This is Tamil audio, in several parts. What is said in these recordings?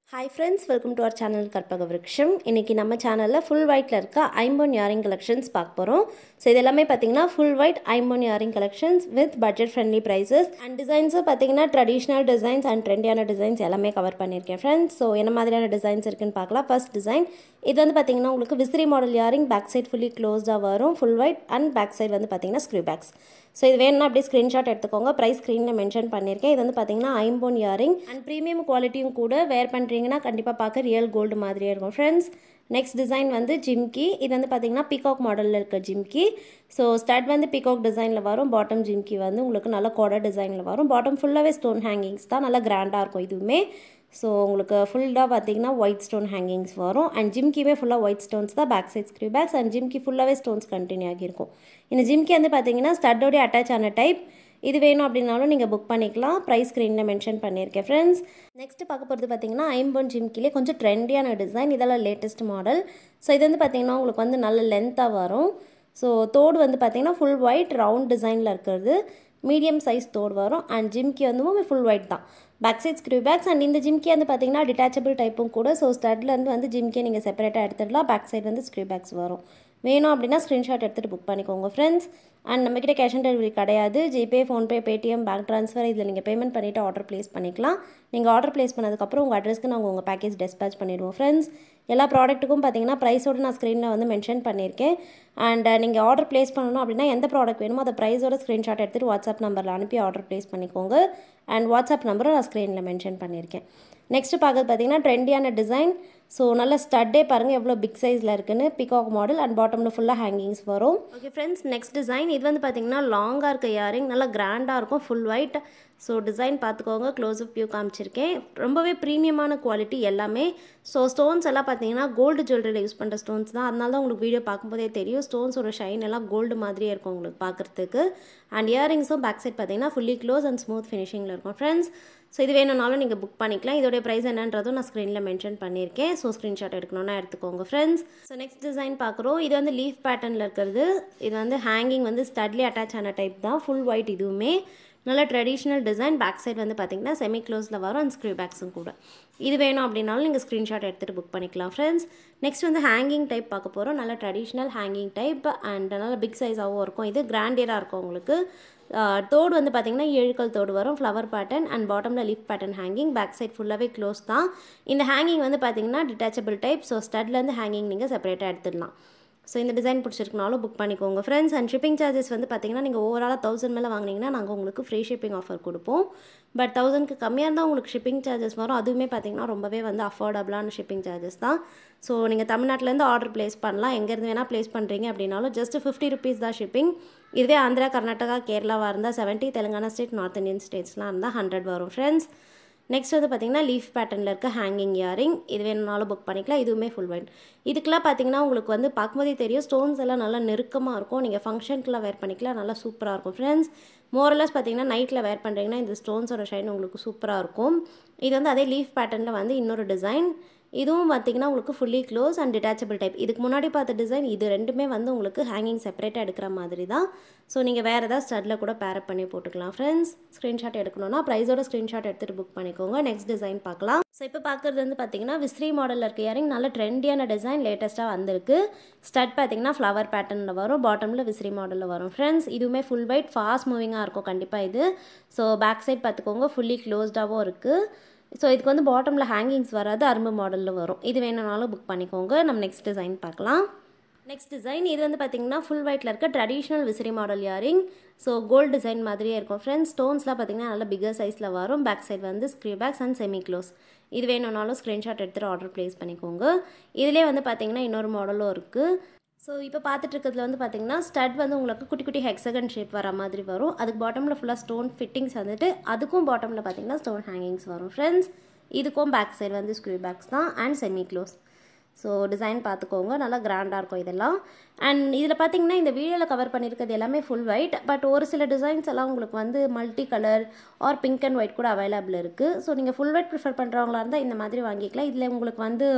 hi friends welcome to our channel Karpaga Virutcham இன்றைக்கி நம்ம சேனலில் ஃபுல் ஒயிட்டில் இருக்க ஐம்பொன் யாரிங் கலெக்ஷன்ஸ் பார்க்க போகிறோம் ஸோ இது எல்லாமே பார்த்தீங்கன்னா ஃபுல் ஒயிட் ஐம்பொன் earring collections with budget friendly prices and டிசைன்ஸும் பார்த்தீங்கன்னா ட்ரெடிஷ்னல் டிசைன்ஸ் அண்ட் ட்ரெண்டியான டிசைன்ஸ் எல்லாமே கவர் பண்ணியிருக்கேன் ஃப்ரெண்ட்ஸ் ஸோ என்ன மாதிரியான டிசைன்ஸ் இருக்குன்னு பார்க்கலாம் ஃபர்ஸ்ட் டிசைன் இது வந்து பார்த்தீங்கன்னா உங்களுக்கு விசிறி model earring back side fully க்ளோஸ்டாக வரும் full white and back side வந்து பார்த்தீங்கன்னா ஸ்க்ரூ பேக்ஸ் ஸோ இது வேணும்னா அப்படியே ஸ்க்ரீன்ஷாட் எடுத்துக்கோங்க ப்ரைஸ் ஸ்க்ரீனில் மென்ஷன் பண்ணியிருக்கேன் இது வந்து பார்த்தீங்கன்னா ஐம்போன் இயரிங் அண்ட் ப்ரீமியம் குவாலிட்டியும் கூட வேர் பண்ணுறீங்கன்னா கண்டிப்பாக பார்க்க ரியல் கோல்டு மாதிரியே இருக்கும் ஃப்ரெண்ட்ஸ் நெக்ஸ்ட் டிசைன் வந்து ஜிம்கி இது வந்து பார்த்தீங்கன்னா பிகாக் மாடலில் இருக்க ஜிம்கி ஸோ ஸ்டட் வந்து பிகாக் டிசைனில் வரும் பாட்டம் ஜிம்கி வந்து உங்களுக்கு நல்ல கோடை டிசைனில் வரும் பாட்டம் ஃபுல்லாகவே ஸ்டோன் ஹேங்கிங்ஸ் தான் நல்லா கிராண்டாக இருக்கும் இதுவுமே ஸோ உங்களுக்கு ஃபுல்லாக பார்த்தீங்கன்னா ஒயிட் ஸ்டோன் ஹேங்கிங்ஸ் வரும் அண்ட் ஜிம்கியுமே ஃபுல்லாக ஒயிட் ஸ்டோன்ஸ் தான் back side screw backs and jhumki ஃபுல்லாகவே ஸ்டோன்ஸ் கண்டினியூ ஆகியிருக்கும் இந்த ஜிம்கி வந்து பார்த்தீங்கன்னா ஸ்டட்டோடைய அட்டாச் ஆன டைப் இது வேணும் அப்படின்னாலும் நீங்கள் புக் பண்ணிக்கலாம் ப்ரைஸ் ஸ்க்ரீனில் மென்ஷன் பண்ணியிருக்கேன் ஃப்ரெண்ட்ஸ் நெக்ஸ்ட்டு பார்க்க போகிறது பார்த்தீங்கன்னா ஐம்பொன் ஜிம்கிலே கொஞ்சம் ட்ரெண்டியான டிசைன் இதெல்லாம் லேட்டஸ்ட் மாடல் ஸோ இது வந்து பார்த்தீங்கன்னா உங்களுக்கு வந்து நல்ல லென்த்தாக வரும் ஸோ தோடு வந்து பார்த்தீங்கன்னா ஃபுல் ஒயிட் ரவுண்ட் டிசைனில் இருக்கிறது மீடியம் சைஸ் தோடு வரும் அண்ட் ஜிம்கி வந்து ஃபுல் ஒயிட் தான் back side screw backs and இந்த ஜிம்கி வந்து பார்த்தீங்கன்னா டிட்டாச்சபிள் டைப்பும் கூட ஸோ ஸ்டட்லேருந்து வந்து ஜிம்கே நீங்கள் செப்பரேட்டாக எடுத்துடலாம் பேக் சைடு வந்து ஸ்க்ரூ பேக்ஸ் வரும் வேணும் அப்படின்னா ஸ்க்ரீன்ஷாட் எடுத்துகிட்டு புக் பண்ணிக்கோங்க ஃப்ரெண்ட்ஸ் அண்ட் நம்மக்கிட்ட கேஷ் ஆன் டெலிவரி கிடையாது GPay PhonePe Paytm bank transfer இதில் நீங்கள் பேமெண்ட் பண்ணிவிட்டு ஆர்டர் ப்ளேஸ் பண்ணிக்கலாம் நீங்கள் ஆர்டர் ப்ளேஸ் பண்ணதுக்கப்புறம் உங்கள் அட்ரஸ்க்கு நாங்கள் உங்கள் பேக்கேஜ் டிஸ்பேச் பண்ணிடுவோம் ஃப்ரெண்ட்ஸ் எல்லா ப்ராடக்ட்டுக்கும் பார்த்தீங்கன்னா ப்ரைஸோடு நான் ஸ்க்ரீனில் வந்து மென்ஷன் பண்ணியிருக்கேன் அண்ட் நீங்கள் ஆர்டர் ப்ளேஸ் பண்ணணும் அப்படின்னா எந்த ப்ராடக்ட் வேணுமோ அதை ப்ரைஸோட ஸ்க்ரீன்ஷாட் எடுத்துகிட்டு வாட்ஸ்அப் நம்பரில் அனுப்பி ஆர்டர் ப்ளேஸ் பண்ணிக்கோங்க அண்ட் வாட்ஸ்அப் நம்பரும் நான் ஸ்க்ரீனில் மென்ஷன் பண்ணியிருக்கேன் நெக்ஸ்ட்டு பார்க்குறது பார்த்தீங்கன்னா ட்ரெண்டியான டிசைன் ஸோ நல்ல ஸ்டட்டே பாருங்கள் எவ்வளோ பிக் சைஸில் இருக்குன்னு பிகாக் மாடல் அண்ட் பாட்டமில் ஃபுல்லாக ஹேங்கிங்ஸ் வரும் ஓகே ஃப்ரெண்ட்ஸ் நெக்ஸ்ட் டிசைன் இது வந்து பார்த்தீங்கன்னா லாங்காக இருக்க இயரிங் நல்லா கிராண்டாக இருக்கும் ஃபுல் ஒயிட் ஸோ டிசைன் பார்த்துக்கோங்க க்ளோஸ் அப் வியூ காமிச்சிருக்கேன் ரொம்பவே ப்ரீமியமான குவாலிட்டி எல்லாமே ஸோ ஸ்டோன்ஸ் எல்லாம் பார்த்தீங்கன்னா கோல்டு ஜுவல்லரியில் யூஸ் பண்ணுற ஸ்டோன்ஸ் தான் அதனால தான் உங்களுக்கு வீடியோ பார்க்கும்போதே தெரியும் ஸ்டோன்ஸோட ஷைன் எல்லாம் கோல்டு மாதிரியே இருக்கும் உங்களுக்கு பார்க்குறதுக்கு அண்ட் இயரிங்ஸும் பேக் சைட் பார்த்தீங்கன்னா ஃபுல்லி க்ளோஸ் அண்ட் ஸ்மூத் ஃபினிஷிங்கில் இருக்கும் ஃப்ரெண்ட்ஸ் ஸோ இது வேணும்னாலும் நீங்கள் புக் பண்ணிக்கலாம் இதோடைய ப்ரைஸ் என்னன்றதும் நான் ஸ்க்ரீனில் மென்ஷன் பண்ணியிருக்கேன் ஸோ ஸ்க்ரீன்ஷாட் எடுக்கணும்னா எடுத்துக்கோங்க ஃப்ரெண்ட்ஸ் ஸோ நெக்ஸ்ட் டிசைன் பார்க்குறோம் இது வந்து லீஃப் பேட்டர்னில் இருக்கிறது இது வந்து ஹேங்கிங் வந்து ஸ்டட்லி அட்டாச் ஆன டைப் தான் ஃபுல் ஒயிட் இதுவுமே நல்ல ட்ரெடிஷ்னல் டிசைன் பேக் சைட் வந்து பார்த்தீங்கன்னா செமி க்ளோஸில் வரும் அண்ட் ஸ்க்ரீ பேக்ஸும் கூட இது வேணும் அப்படின்னாலும் நீங்கள் ஸ்க்ரீன்ஷாட் எடுத்துகிட்டு புக் பண்ணிக்கலாம் ஃப்ரெண்ட்ஸ் நெக்ஸ்ட் வந்து ஹேங்கிங் டைப் பார்க்க போகிறோம் நல்ல ட்ரெடிஷ்னல் ஹேங்கிங் டைப் அண்ட் நல்ல பிக் சைஸாகவும் இருக்கும் இது கிராண்டியராக இருக்கும் உங்களுக்கு தோடு வந்து பார்த்திங்கன்னா ஏழுக்கல் தோடு வரும் ஃப்ளவர் பேட்டர்ன் அண்ட் பாட்டமில் leaf pattern hanging back side ஃபுல்லாகவே க்ளோஸ் தான் இந்த ஹேங்கிங் வந்து பார்த்திங்கன்னா டிட்டாச்சபிள் டைப் ஸோ ஸ்டட்லேருந்து ஹேங்கிங் நீங்கள் செப்பரேட்டாக எடுத்துடலாம் ஸோ இந்த டிசைன் பிடிச்சிருக்கனாலும் புக் பண்ணிக்கோங்க ஃப்ரெண்ட்ஸ் அண்ட் ஷிப்பிங் சார்ஜஸ் வந்து பார்த்தீங்கன்னா நீங்கள் ஓவராலாக தௌசண்ட் மேலே வாங்கினீங்கன்னா நாங்கள் உங்களுக்கு ஃப்ரீ ஷிப்பிங் ஆஃபர் கொடுப்போம் பட் தௌசண்ட்க்கு கம்மியாக இருந்தால் உங்களுக்கு ஷிப்பிங் சார்ஜஸ் வரும் அதுவுமே பார்த்தீங்கன்னா ரொம்பவே வந்து அஃபோர்டபுளான ஷிப்பிங் சார்ஜஸ் தான் ஸோ நீங்கள் தமிழ்நாட்டிலேருந்து ஆர்டர் ப்ளேஸ் பண்ணலாம் எங்கேருந்து வேணால் ப்ளேஸ் பண்ணுறீங்க அப்படின்னாலும் ஜஸ்ட் ஃபிஃப்டி ருபீஸ் தான் ஷிப்பிங் இதுவே ஆந்திரா கர்நாடகா கேரளாவாக இருந்தால் seventy Telangana state north Indian ஸ்டேட்ஸ்லாம் இருந்தால் ஹண்ட்ரட் வரும் ஃப்ரெண்ட்ஸ் நெக்ஸ்ட் வந்து பார்த்தீங்கன்னா லீஃப் பேட்டர்னில் இருக்க ஹேங்கிங் இயரிங் இது வேணுனாலும் புக் பண்ணிக்கலாம் இதுவுமே ஃபுல் ஒயிட் இதுக்கெலாம் பார்த்தீங்கன்னா உங்களுக்கு வந்து பார்க்கும்போதே தெரியும் ஸ்டோன்ஸ் எல்லாம் நல்லா நெருக்கமாக இருக்கும் நீங்கள் ஃபங்க்ஷனுக்குலாம் வேர் பண்ணிக்கலாம் நல்லா சூப்பராக இருக்கும் ஃப்ரெண்ட்ஸ் மோரலஸ் பார்த்தீங்கன்னா நைட்டில் வேர் பண்ணுறீங்கன்னா இந்த ஸ்டோன்ஸோட ஷைன் உங்களுக்கு சூப்பராக இருக்கும் இது வந்து அதே லீஃப் பேட்டர்னில் வந்து இன்னொரு டிசைன் இதுவும் பார்த்தீங்கன்னா உங்களுக்கு fully close and detachable type இதுக்கு முன்னாடி பார்த்த டிசைன் இது ரெண்டுமே வந்து உங்களுக்கு ஹேங்கிங் செப்பரேட்டாக எடுக்கிற மாதிரி தான் ஸோ நீங்கள் வேறு ஏதாவது ஸ்டட்டில் கூட பேரப் பண்ணி போட்டுக்கலாம் ஃப்ரெண்ட்ஸ் ஸ்க்ரீன்ஷாட் எடுக்கணும்னா ப்ரைஸோட ஸ்க்ரீன்ஷாட் எடுத்துகிட்டு புக் பண்ணிக்கோங்க நெக்ஸ்ட் டிசைன் பார்க்கலாம் ஸோ இப்போ பார்க்குறது வந்து பார்த்தீங்கன்னா விஸ்ரீ மாடலில் இருக்க இயரிங் நல்ல ட்ரெண்டியான டிசைன் லேட்டஸ்ட்டாக வந்திருக்கு ஸ்டட் பார்த்தீங்கன்னா ஃப்ளவர் பேட்டர்னில் வரும் பாட்டமில் விஸ்ரீ மாடலில் வரும் ஃப்ரெண்ட்ஸ் இதுவுமே ஃபுல் ஒயிட் ஃபாஸ்ட் மூவிங்காக இருக்கும் கண்டிப்பாக இது ஸோ பேக் சைட் பார்த்துக்கோங்க ஃபுல்லி க்ளோஸ்டாகவும் இருக்குது ஸோ இதுக்கு வந்து பாட்டமில் ஹேங்கிங்ஸ் வராது அரும்பு மாடலில் வரும் இது வேணும்னாலும் புக் பண்ணிக்கோங்க நம்ம நெக்ஸ்ட் டிசைன் பார்க்கலாம் நெக்ஸ்ட் டிசைன் இது வந்து பார்த்திங்கன்னா ஃபுல் ஒயிட்டில் இருக்க ட்ரெடிஷ்னல் விசிறி model earring so gold design மாதிரியே இருக்கும் ஃப்ரெண்ட்ஸ் ஸ்டோன்ஸ்லாம் பார்த்திங்கன்னா நல்ல பிகர் சைஸில் வரும் பேக் சைட் வந்து screw backs and semi close இது வேணும்னாலும் ஸ்க்ரீன்ஷாட் எடுத்துகிட்டு ஆர்டர் ப்ளேஸ் பண்ணிக்கோங்க இதிலே வந்து பார்த்திங்கன்னா இன்னொரு மாடலும் இருக்குது ஸோ இப்போ பார்த்துட்டு இருக்கிறதுல வந்து பார்த்தீங்கன்னா ஸ்டட் வந்து உங்களுக்கு குட்டி குட்டி ஹெக்ஸகன் ஷேப் வர மாதிரி வரும் அதுக்கு பாட்டமில் ஃபுல்லாக ஸ்டோன் ஃபிட்டிங்ஸ் வந்துட்டு அதுக்கும் பாட்டமில் பார்த்தீங்கன்னா ஸ்டோன் ஹேங்கிங்ஸ் வரும் ஃப்ரெண்ட்ஸ் இதுக்கும் பேக் சைடு வந்து ஸ்க்ரூ பேக்ஸ் தான் and semi close so design பார்த்துக்கோங்க நல்லா கிராண்டாக இருக்கும் இதெல்லாம் அண்ட் இதில் பார்த்தீங்கன்னா இந்த வீடியோவில் கவர் பண்ணியிருக்கிறது எல்லாமே ஃபுல் ஒயிட் பட் ஒரு சில டிசைன்ஸ் எல்லாம் உங்களுக்கு வந்து multi colour or pink and white கூட அவைலபிள் இருக்குது ஸோ நீங்கள் ஃபுல் ஒயிட் ப்ரிஃபர் பண்ணுறவங்களா இருந்தால் இந்த மாதிரி வாங்கிக்கலாம் இதில் உங்களுக்கு வந்து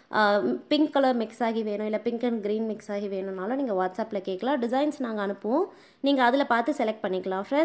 பிங்க் கலர் மிக்ஸ் ஆகி வேணும் இல்லை பிங்க் அண்ட் க்ரீன் மிக்ஸ் ஆகி வேணும்னாலும் நீங்கள் வாட்ஸ்அப்பில் கேட்கலாம் டிசைன்ஸ் நாங்கள் அனுப்புவோம் நீங்கள் அதில் பார்த்து செலக்ட் பண்ணிக்கலாம் ஃப்ரெண்ட்ஸ்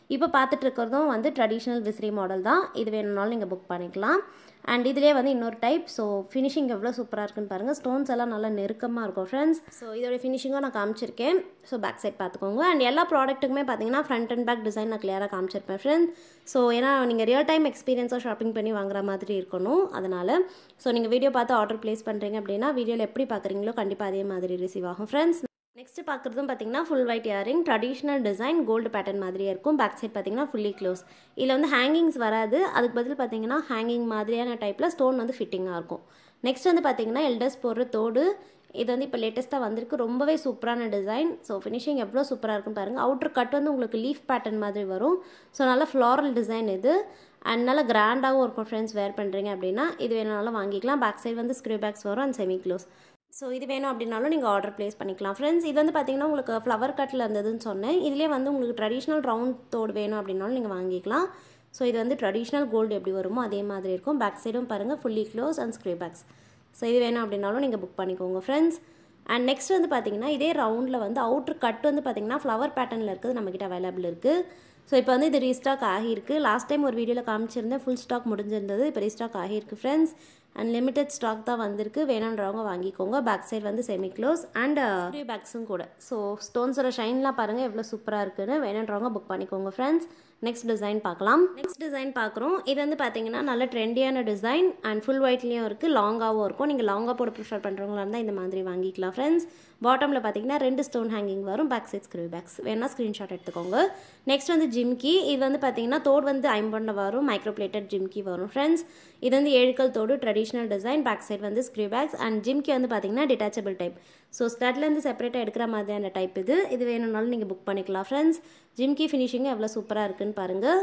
இப்போ பார்த்துட்டு இருக்கிறதும் வந்து ட்ரெடிஷ்னல் விசிறி மாடல் தான் இது வேணும்னாலும் நீங்கள் புக் பண்ணிக்கலாம் அண்ட் இதுலேயே வந்து இன்னொரு டைப் ஸோ ஃபினிஷிங் எவ்வளோ சூப்பராக இருக்குன்னு பாருங்கள் ஸ்டோன்ஸ் எல்லாம் நல்லா நெருக்கமாக இருக்கும் ஃப்ரெண்ட்ஸ் ஸோ இதோட ஃபினிஷிங்கும் நான் காமிச்சிருக்கேன் ஸோ பேக் சைட் பார்த்துக்கோங்க அண்ட் எல்லா ப்ராடக்ட்டுக்குமே பார்த்தீங்கன்னா ஃப்ரண்ட் அண்ட் பேக் டிசைன் நான் கிளியராக காமிச்சிருப்பேன் ஃப்ரெண்ட்ஸ் ஸோ ஏன்னா நீங்கள் ரியல் டைம் எக்ஸ்பீரியன்ஸாக ஷாப்பிங் பண்ணி வாங்குற மாதிரி இருக்கணும் அதனால் ஸோ நீங்கள் வீடியோ பார்த்து ஆர்டர் ப்ளேஸ் பண்ணுறீங்க அப்படின்னா வீடியோவில் எப்படி பார்க்குறீங்களோ கண்டிப்பாக அதே மாதிரி ரிசீவ் ஆகும் ஃப்ரெண்ட்ஸ் நெக்ஸ்ட் பார்க்குறதும் பார்த்தீங்கன்னா full white earring traditional design gold pattern மாதிரியே இருக்கும் பேக் சைட் பார்த்தீங்கன்னா ஃபுல்லி க்ளோஸ் இதில் வந்து ஹேங்கிங்ஸ் வராது அதுக்கு பதில் பார்த்தீங்கன்னா ஹேங்கிங் மாதிரியான டைப்பில் ஸ்டோன் வந்து ஃபிட்டிங்காக இருக்கும் நெக்ஸ்ட் வந்து பார்த்தீங்கன்னா எல்டர்ஸ் போடுற தோடு இது வந்து இப்போ லேட்டஸ்ட்டாக வந்திருக்கு ரொம்பவே சூப்பரான டிசைன் ஸோ ஃபினிஷிங் எவ்வளோ சூப்பராக இருக்குன்னு பாருங்கள் அவுட்டர் கட் வந்து உங்களுக்கு லீஃப் பேட்டர்ன் மாதிரி வரும் ஸோ நல்ல ஃப்ளாரல் டிசைன் இது அண்ட் நல்லா கிராண்டாகவும் இருக்கும் ஃப்ரெண்ட்ஸ் வேர் பண்ணுறீங்க அப்படின்னா இது வேணுனாலும் வாங்கிக்கலாம் பேக் சைடு வந்து ஸ்க்ரூ பேக்ஸ் வரும் அண்ட் செமி க்ளோஸ் ஸோ இது வேணும் அப்படின்னாலும் நீங்கள் ஆர்டர் ப்ளேஸ் பண்ணிக்கலாம் ஃப்ரெண்ட்ஸ் இது வந்து பார்த்தீங்கன்னா உங்களுக்கு ஃப்ளவர் கட்டில் இருந்ததுன்னு சொன்னேன் இதுலேயே வந்து உங்களுக்கு ட்ரெடிஷ்னல் ரவுண்ட் தோடு வேணும் அப்படின்னாலும் நீங்கள் வாங்கிக்கலாம் ஸோ இது வந்து ட்ரெடிஷ்னல் கோல்டு எப்படி வருமோ அதே மாதிரி இருக்கும் பேக் சைடும் பாருங்கள் fully close and screw backs so இது வேணும் அப்படின்னாலும் நீங்கள் புக் பண்ணிக்கோங்க ஃப்ரெண்ட்ஸ் அண்ட் நெக்ஸ்ட் வந்து பார்த்தீங்கன்னா இதே ரவுண்டில் வந்து அவுட்ரு கட் வந்து பார்த்தீங்கன்னா ஃப்ளவர் பேட்டர்னில் இருக்குது நம்மக்கிட்ட அவைலபிள் இருக்குது ஸோ இப்போ வந்து இது ரீஸ்டாக் ஆகியிருக்கு லாஸ்ட் டைம் ஒரு வீடியோவில் காமிச்சிருந்தேன் ஃபுல் ஸ்டாக் முடிஞ்சிருந்தது இப்போ ரீஸ்டாக் ஆகியிருக்கு ஃப்ரெண்ட்ஸ் அண்ட் லிமிட்டட் ஸ்டாக் தான் வந்திருக்கு வேணுன்றவங்க வாங்கிக்கோங்க பேக் சைடு வந்து செமி க்ளோஸ் அண்ட் ஃப்ரீ பேக்ஸும் கூட ஸோ ஸ்டோன்ஸோட ஷைன்லாம் பாருங்கள் எவ்வளோ சூப்பராக இருக்குன்னு வேணுன்றவங்க புக் பண்ணிக்கோங்க ஃப்ரெண்ட்ஸ் நெக்ஸ்ட் டிசைன் பார்க்கலாம் நெக்ஸ்ட் டிசைன் பார்க்குறோம் இது வந்து பார்த்தீங்கன்னா நல்ல ட்ரெண்டியான டிசைன் அண்ட் ஃபுல் ஒயிட்லேயும் இருக்குது லாங்காகவும் இருக்கும் நீங்கள் லாங்காக போட ப்ரிஃபர் பண்ணுறவங்களா இருந்தால் இந்த மாதிரி வாங்கிக்கலாம் ஃப்ரெண்ட்ஸ் பாட்டமில் பார்த்தீங்கன்னா ரெண்டு ஸ்டோன் ஹேங்கிங் வரும் பேக் சைட் ஸ்க்ரீ பேக்ஸ் வேணால் ஸ்க்ரீன்ஷாட் எடுத்துக்கோங்க நெக்ஸ்ட் வந்து ஜிம்கி இது வந்து பார்த்தீங்கன்னா தோடு வந்து ஐம்பொண்ட வரும் மைக்ரோ பிளேட்டட் ஜிம்கி வரும் ஃப்ரெண்ட்ஸ் இது வந்து ஏழுக்கல் தோடு ட்ரெடிஷ்னல் டிசைன் பேக் சைட் வந்து ஸ்க்ரீ பேக்ஸ் அண்ட் ஜிம்கி வந்து பார்த்தீங்கன்னா டிட்டாச்சபிள் டைப் ஸோ ஸ்டட்லேருந்து செப்பரேட்டாக எடுக்கிற மாதிரியான டைப் இது இது வேணும்னாலும் நீங்கள் புக் பண்ணிக்கலாம் ஃப்ரெண்ட்ஸ் ஜிம்கி ஃபினிஷிங் எவ்வளோ சூப்பராக இருக்குன்னு பாருங்கள்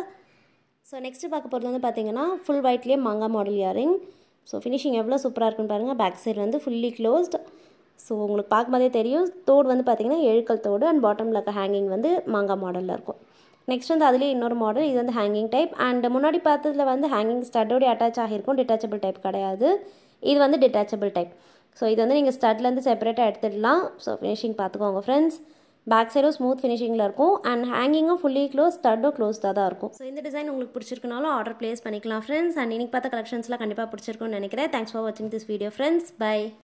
ஸோ நெக்ஸ்ட்டு பார்க்க போகிறது வந்து பார்த்தீங்கன்னா ஃபுல் ஒயிட்லேயே mango model earring so finishing எவ்வளோ சூப்பராக இருக்குன்னு பாருங்கள் பேக் சைடு வந்து ஃபுல்லி க்ளோஸ்ட் ஸோ உங்களுக்கு பார்க்கும்போதே தெரியும் தோடு வந்து பார்த்தீங்கன்னா எழுக்கல் தோடு அண்ட் பாட்டமில் இருக்க ஹேங்கிங் வந்து மாங்கா மாடலில் இருக்கும் நெக்ஸ்ட் வந்து அதுலேயே இன்னொரு மாடல் இது வந்து ஹேங்கிங் டைப் அண்ட் முன்னாடி பார்த்ததுல வந்து ஹேங்கிங் ஸ்டட்டோட அட்டாச் ஆகிருக்கும் டிட்டாச்சபிள் டைப் கிடையாது இது வந்து டிட்டாச்சபிள் டைப் ஸோ இது வந்து நீங்கள் ஸ்டட்லேருந்து செப்பரேட்டாக எடுத்துடலாம் ஸோ ஃபினிஷிங் பார்த்துக்கோங்க ஃப்ரெண்ட்ஸ் பேக் சைடும் ஸ்மூத் ஃபினிஷிங்கில் இருக்கும் அண்ட் ஹேங்கிங்கும் ஃபுல்லி க்ளோஸ் ஸ்டட்டும் க்ளோஸ்டாக தான் இருக்கும் ஸோ இந்த டிசைன் உங்களுக்கு பிடிச்சிருக்குனாலும் ஆர்டர் ப்ளேஸ் பண்ணிக்கலாம் ஃப்ரெண்ட்ஸ் அண்ட் இன்னைக்கு பார்த்த கலெக்ஷன்ஸ்லாம் கண்டிப்பாக பிடிச்சிருக்கும்னு நினைக்கிறேன் தேங்க்ஸ் ஃபார் வாட்சிங் திஸ் வீடியோ ஃப்ரெண்ட்ஸ் பை